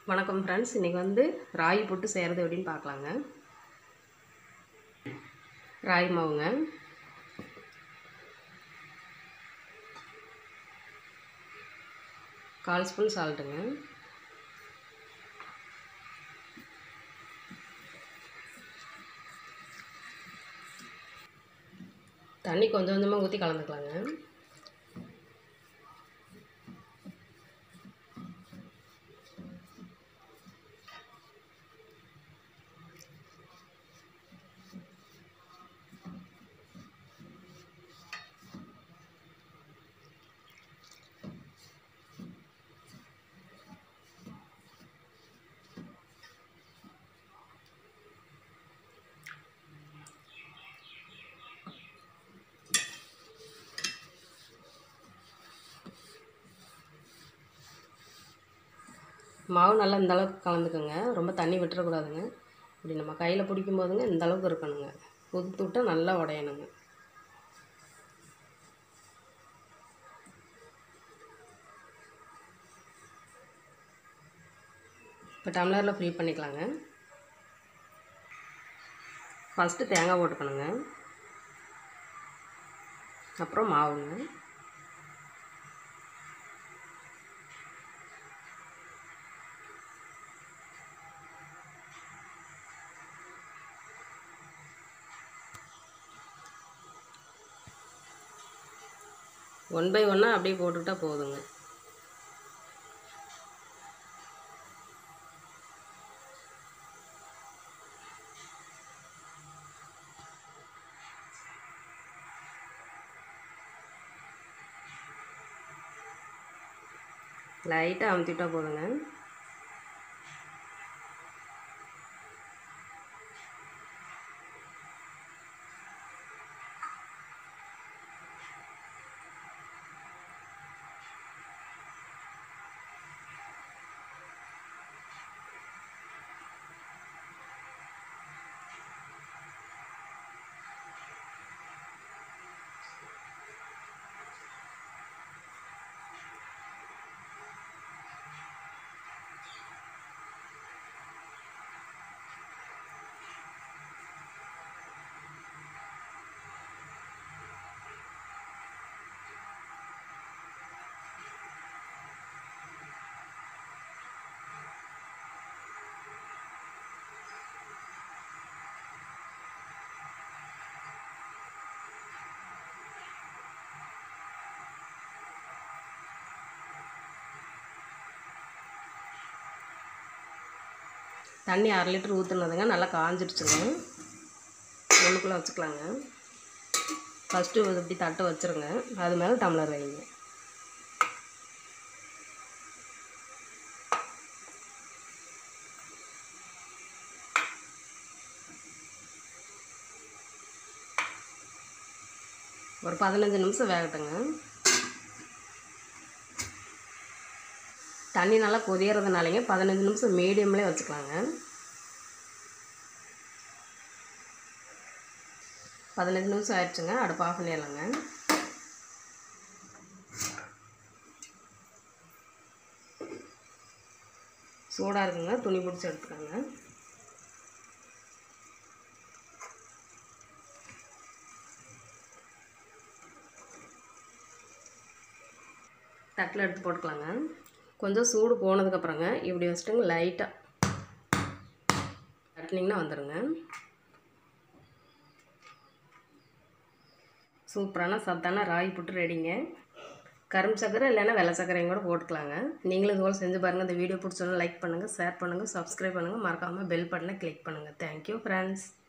வணக்கம் ஃப்ரெண்ட்ஸ் இன்றைக்கி வந்து ராகி புட்டு செய்கிறது எப்படின்னு பார்க்கலாங்க ராகி மாவுங்க கால் ஸ்பூன் சால்ட்டுங்க தண்ணி கொஞ்சம் கொஞ்சமாக ஊற்றி கலந்துக்கலாங்க மாவு நல்லா இந்த அளவுக்கு கலந்துக்குங்க ரொம்ப தண்ணி விட்டுறக்கூடாதுங்க இப்படி நம்ம கையில் பிடிக்கும் போதுங்க இந்த அளவுக்கு இருக்கணுங்க உதுத்து விட்டால் நல்லா உடையணுங்க இப்போ டம்ளரில் ஃபில் பண்ணிக்கலாங்க ஃபஸ்ட்டு தேங்காய் போட்டுக்கணுங்க அப்புறம் மாவுங்க ஒன் பை ஒன்னாக அப்படியே போட்டுக்கிட்டால் போதுங்க லைட்டாக அமுத்திட்டா போதுங்க தண்ணி அரை லிட்டர் ஊற்றுனதுங்க நல்லா காஞ்சிடுச்சுங்க உள்ளுக்குள்ளே வச்சுக்கலாங்க ஃபஸ்ட்டு இப்படி தட்டை வச்சுருங்க அது மேலே டம்ளர் வைங்க ஒரு பதினஞ்சு நிமிஷம் வேகட்டுங்க தண்ணி நல்லா கொதியறதுனாலங்க பதினஞ்சு நிமிஷம் மீடியம்லேயே வச்சுக்கலாங்க பதினஞ்சு நிமிஷம் ஆயிடுச்சுங்க அடுப்பு ஆஃப் பண்ணிடலாங்க சூடாக இருக்குங்க துணி பிடிச்சி எடுத்துக்கோங்க தட்டில் எடுத்து போட்டுக்கலாங்க கொஞ்சம் சூடு போனதுக்கப்புறங்க இப்படி வச்சுட்டுங்க லைட்டாக தட்டினிங்கன்னா வந்துடுங்க சூப்பரான சத்தான ராகி புட்டு ரெடிங்க கரும்பு சக்கரை இல்லைன்னா வெள்ளை சக்கரையும் கூட போட்டுக்கலாங்க நீங்களும் இதுபோல் செஞ்சு பாருங்கள் இந்த வீடியோ பிடிச்சோன்னா லைக் பண்ணுங்கள் ஷேர் பண்ணுங்கள் சப்ஸ்கிரைப் பண்ணுங்கள் மறக்காமல் பெல் பட்டனை கிளிக் பண்ணுங்கள் தேங்க்யூ ஃப்ரெண்ட்ஸ்